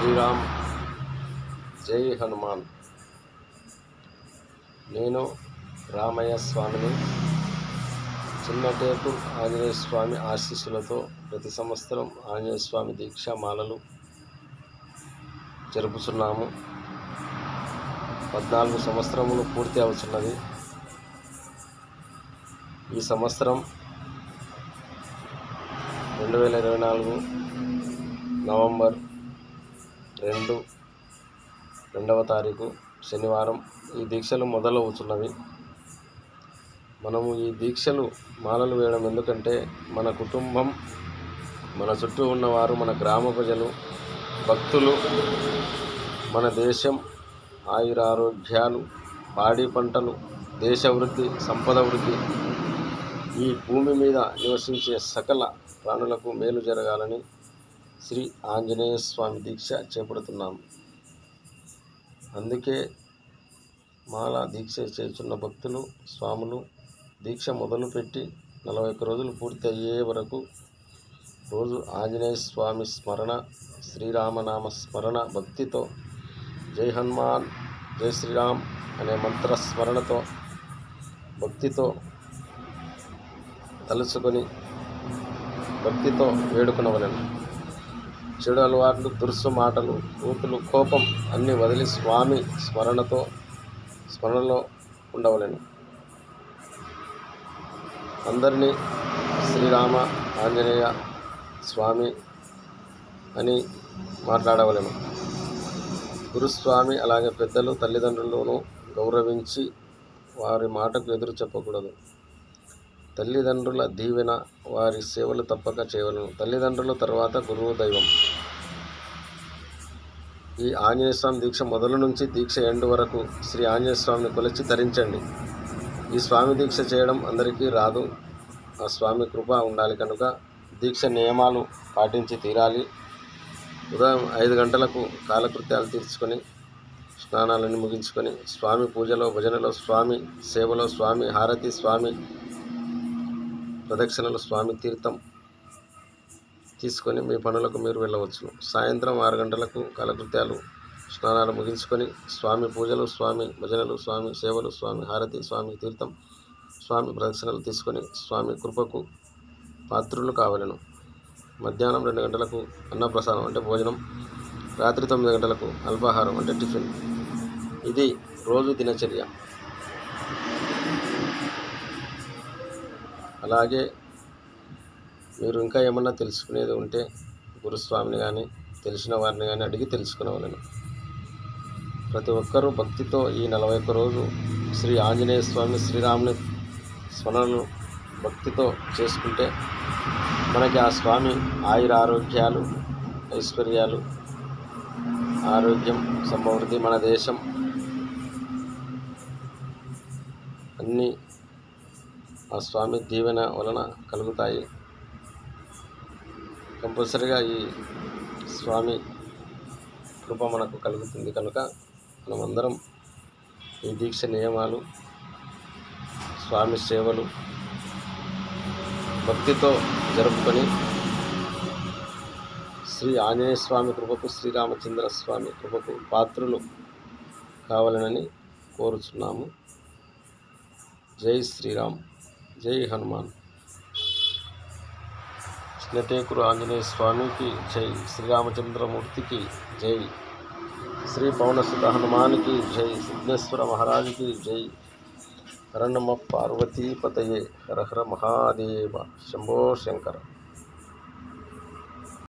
శ్రీరామ్ జై హనుమాన్ నేను రామయ్య స్వామిని చిన్నటేపు ఆంజనేయ స్వామి ఆశీస్సులతో ప్రతి సంవత్సరం ఆంజనేయ స్వామి దీక్షామాలలు జరుపుతున్నాము పద్నాలుగు సంవత్సరములు పూర్తి అవుతున్నది ఈ సంవత్సరం రెండు వేల ఇరవై నాలుగు నవంబర్ రెండు రెండవ తారీఖు శనివారం ఈ దీక్షలు మొదలవుతున్నవి మనము ఈ దీక్షలు మాలలు వేయడం ఎందుకంటే మన కుటుంబం మన చుట్టూ ఉన్నవారు మన గ్రామ ప్రజలు భక్తులు మన దేశం ఆయురారోగ్యాలు పాడి పంటలు దేశ వృద్ధి సంపద వృద్ధి ఈ భూమి మీద నివసించే సకల ప్రాణులకు మేలు జరగాలని శ్రీ ఆంజనేయ స్వామి దీక్ష చేపడుతున్నాం అందుకే మాల దీక్ష చేస్తున్న భక్తులు స్వాములు దీక్ష మొదలుపెట్టి నలభై ఒక్క రోజులు పూర్తి అయ్యే వరకు రోజు ఆంజనేయ స్వామి స్మరణ శ్రీరామనామ స్మరణ భక్తితో జై హనుమాన్ జై శ్రీరామ్ అనే మంత్ర స్మరణతో భక్తితో తలుచుకొని భక్తితో వేడుకొనవలను చెడు అలవాట్లు దురుసు మాటలు ఊతులు కోపం అన్నీ వదిలి స్వామి స్మరణతో స్మరణలో ఉండవలను అందరినీ శ్రీరామ ఆంజనేయ స్వామి అని మాట్లాడవలను గురుస్వామి అలాగే పెద్దలు తల్లిదండ్రులను గౌరవించి వారి మాటకు ఎదురు చెప్పకూడదు తల్లిదండ్రుల దీవెన వారి సేవలు తప్పక చేయవలను తల్లిదండ్రుల తర్వాత గురువు దైవం ఈ ఆంజనేయ స్వామి దీక్ష మొదలు నుంచి దీక్ష ఎండు వరకు శ్రీ ఆంజనేయ స్వామిని కొలిచి ధరించండి ఈ స్వామి దీక్ష చేయడం అందరికీ రాదు ఆ స్వామి కృప ఉండాలి కనుక దీక్ష నియమాలు పాటించి తీరాలి ఉదయం ఐదు గంటలకు కాలకృత్యాలు తీర్చుకొని స్నానాలను ముగించుకొని స్వామి పూజలో భజనలో స్వామి సేవలో స్వామి హారతి స్వామి ప్రదక్షిణలు స్వామి తీర్థం తీసుకొని మీ పనులకు మీరు వెళ్ళవచ్చు సాయంత్రం ఆరు గంటలకు కాలకృత్యాలు స్నానాలు ముగించుకొని స్వామి పూజలు స్వామి భజనలు స్వామి సేవలు స్వామి హారతి స్వామి తీర్థం స్వామి ప్రదక్షిణలు తీసుకొని స్వామి కృపకు పాత్రులు కావలను మధ్యాహ్నం రెండు గంటలకు అన్నప్రసాదం అంటే భోజనం రాత్రి తొమ్మిది గంటలకు అల్పాహారం అంటే టిఫిన్ ఇది రోజు దినచర్య అలాగే మీరు ఇంకా ఏమన్నా తెలుసుకునేది ఉంటే గురుస్వామిని కానీ తెలిసిన వారిని కానీ అడిగి తెలుసుకునేవాళ్ళను ప్రతి ఒక్కరూ భక్తితో ఈ నలభై ఒక్క రోజు శ్రీ ఆంజనేయ స్వామి శ్రీరాముని స్మరణలు భక్తితో చేసుకుంటే మనకి ఆ స్వామి ఆయుర ఆరోగ్యాలు ఐశ్వర్యాలు ఆరోగ్యం సమృద్ధి మన దేశం అన్నీ ఆ స్వామి దీవెన వలన కలుగుతాయి కంపల్సరిగా ఈ స్వామి కృప మనకు కలుగుతుంది కనుక మనమందరం ఈ దీక్ష నియమాలు స్వామి సేవలు భక్తితో జరుపుకొని శ్రీ ఆంజనేయ స్వామి కృపకు శ్రీరామచంద్ర స్వామి కృపకు పాత్రులు కావాలనని కోరుచున్నాము జై శ్రీరామ్ జై హనుమాన్ చిన్నటేకురు ఆంజనేయ స్వామికి జై శ్రీరామచంద్రమూర్తికి జై శ్రీ పవనసుత హనుమానికి జై సిద్ధేశ్వర మహారాజుకి జై హర నమ పార్వతీపతయే హర హర మహాదేవ శంభో శంకర